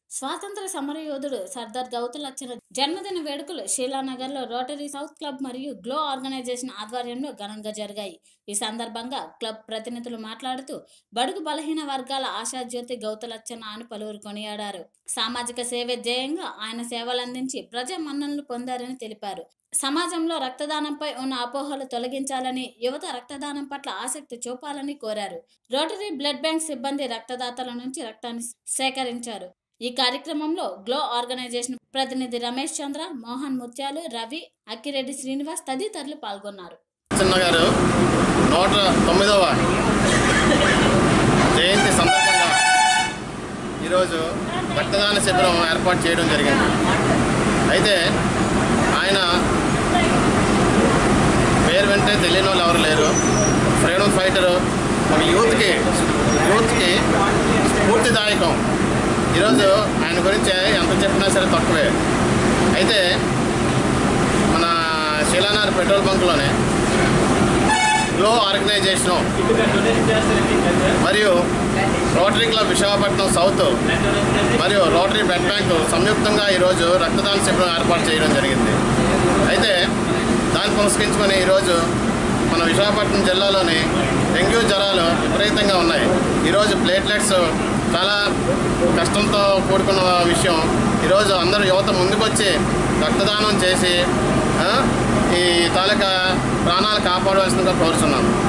స్వాతంత్ర సమరయోధుడు సర్దార్ గౌతులచ్చన జన్మదిన వేడుకలు షీలానగర్లో రోటరీ సౌత్ క్లబ్ మరియు గ్లో ఆర్గనైజేషన్ ఆధ్వర్యంలో ఘనంగా జరిగాయి ఈ సందర్భంగా క్లబ్ ప్రతినిధులు మాట్లాడుతూ బడుగు బలహీన వర్గాల ఆశాజ్యోతి గౌతులచ్చన్న అని పలువురు కొనియాడారు సామాజిక సేవే ధ్యేయంగా ఆయన సేవలందించి ప్రజా మన్ననలు పొందారని తెలిపారు సమాజంలో రక్తదానంపై ఉన్న అపోహలు తొలగించాలని యువత రక్తదానం పట్ల ఆసక్తి చూపాలని కోరారు రోటరీ బ్లడ్ బ్యాంక్ సిబ్బంది రక్తదాతల నుంచి రక్తాన్ని సేకరించారు ఈ కార్యక్రమంలో గ్లో ఆర్గనైజేషన్ ప్రతినిధి రమేష్ చంద్ర మోహన్ ముత్యాలు రవి అక్కిరెడ్డి శ్రీనివాస్ తదితరులు పాల్గొన్నారు చిన్న గారు నూట తొమ్మిదవ జయంతి సందర్భంగా ఈరోజు రక్తదాన శిబిరం ఏర్పాటు చేయడం జరిగింది అయితే ఆయన పేరు వింటే తెలియని వాళ్ళు ఎవరు లేరు ఫ్రీడమ్ ఫైటరు ఒక యూత్కి యూత్కి స్ఫూర్తిదాయకం ఈరోజు ఆయన గురించి ఎంత చెప్పినా సరే తక్కువే అయితే మన శీలానార్ పెట్రోల్ బంక్లోనే గ్లో ఆర్గనైజేషను మరియు రోటరీ క్లబ్ విశాఖపట్నం సౌత్ మరియు రోటరీ బ్లడ్ బ్యాంక్ సంయుక్తంగా ఈరోజు రక్తదాన శిబిరం ఏర్పాటు చేయడం జరిగింది అయితే దాన్ని పురస్కరించుకొని ఈరోజు మన విశాఖపట్నం జిల్లాలోని డెంగ్యూ జ్వరాలు విపరీతంగా ఉన్నాయి ఈరోజు ప్లేట్లెట్స్ చాలా కష్టంతో కూడుకున్న విషయం ఈరోజు అందరూ యువత ముందుకొచ్చి రక్తదానం చేసి ఆ, ఈ తాలూకా ప్రాణాలు కాపాడవలసిందిగా కోరుతున్నాను